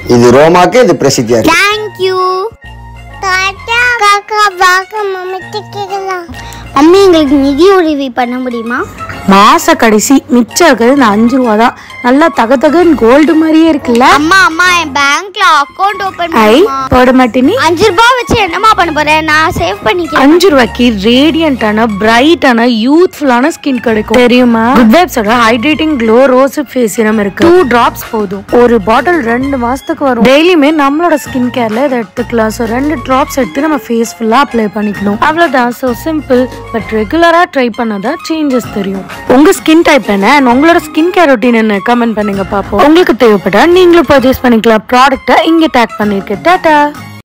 இது ரோமாக்கு இது பிரசித்தியாக்கு thank you tata காக்கா வாக்க மம்மிட்ட கேக்கலாம் மம்மி எங்களுக்கு நிதி உதவி பண்ண முடியுமா மாச கடைசி மிச்சம் இருக்கிறது இந்த அஞ்சு ரூபா தான் நல்லா தக தகன்னு கோல்டு மாதிரியே இருக்குல்ல அம்மா அம்மா என் பேங்க்ல அக்கவுண்ட் ஓபன் ஐ பண்ணுமா போட மாட்டேனி அஞ்சு ரூபாய் வச்சு என்னம்மா பண்ண போறேன் நான் சேவ் பண்ணிக்கிறேன் அஞ்சு ரூபாய்க்கு ரேடியண்டான பிரைட்டான யூத்ஃபுல்லான ஸ்கின் கிடைக்கும் தெரியுமா குட் வைப்ஸோட hydrating glow rose face serum இருக்கு டூ டிராப்ஸ் போதும் ஒரு பாட்டில் ரெண்டு மாசத்துக்கு வரும் டெய்லியுமே நம்மளோட ஸ்கின் கேர்ல இதை எடுத்துக்கலாம் ஸோ ரெண்டு டிராப்ஸ் எடுத்து நம்ம ஃபேஸ் ஃபுல்லா அப்ளை பண்ணிக்கணும் அவ்வளவுதான் ஸோ சிம்பிள் பட் ரெகுலரா ட்ரை பண்ணாதான் சேஞ்சஸ் தெரியும் உங்க ஸ்கின் டைப் என்ன and உங்களோட ஸ்கின் கேர் ரொட்டீன் என்ன கமெண்ட் பண்ணுங்க பாப்போம் உங்களுக்கு தேவைப்பட்டா நீங்களும் பர்ச்சேஸ் பண்ணிக்கலாம் ப்ராடக்ட்டை இங்க டேக் பண்ணிருக்கேன் டாடா